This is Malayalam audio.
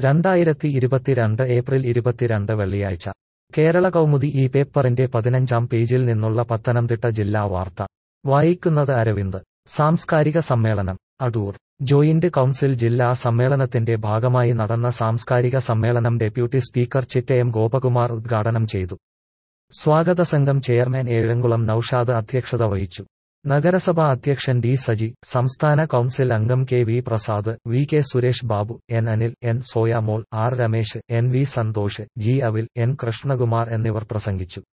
രണ്ടായിരത്തി ഇരുപത്തിരണ്ട് ഏപ്രിൽ ഇരുപത്തിരണ്ട് വെള്ളിയാഴ്ച കേരള കൗമുദി ഈ പേപ്പറിന്റെ പതിനഞ്ചാം പേജിൽ നിന്നുള്ള പത്തനംതിട്ട ജില്ലാ വാർത്ത വായിക്കുന്നത് അരവിന്ദ് സാംസ്കാരിക സമ്മേളനം അടൂർ ജോയിന്റ് കൗൺസിൽ ജില്ലാ സമ്മേളനത്തിന്റെ ഭാഗമായി നടന്ന സാംസ്കാരിക സമ്മേളനം ഡെപ്യൂട്ടി സ്പീക്കർ ചിറ്റയം ഗോപകുമാർ ഉദ്ഘാടനം ചെയ്തു സ്വാഗത സംഘം ചെയർമാൻ ഏഴംകുളം നൌഷാദ് അധ്യക്ഷത വഹിച്ചു നഗരസഭാ അധ്യക്ഷൻ ഡി സജി സംസ്ഥാന കൗൺസിൽ അംഗം K V Prasad V K Suresh Babu N Anil N Soyamol R Ramesh N V Santhosh G Avil N Krishnakumar എന്നിവർ പ്രസംഗിച്ചു